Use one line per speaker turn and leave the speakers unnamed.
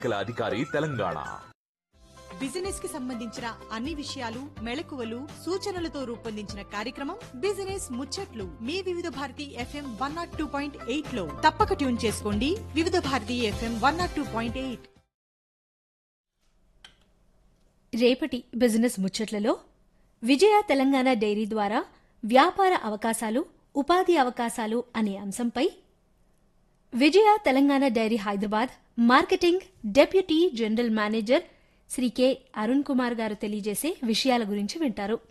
ఎన్నికల అధికారి తెలంగాణ
బిజినెస్ కి సంబంధించిన అన్ని విషయాలు మెళకువలు సూచనలతో రూపొందించిన కార్యక్రమం బిజినెస్ ముచ్చట్లు మీ Vividh Bharati FM one naught two point eight లో తప్పక ట్యూన్ చేసుకోండి Vividh Bharati FM one naught two point eight
రేపటి బిజినెస్ ముచ్చట్లలో విజయ తెలంగాణ డైరీ ద్వారా వ్యాపార అవకాశాలు ఉపాధి అవకాశాలు అనే అంశంపై Vijaya Telangana dairy Hyderabad marketing deputy general manager Shri K Arun Kumar గారు తెలియజేసే విషయాల గురించి వింటారు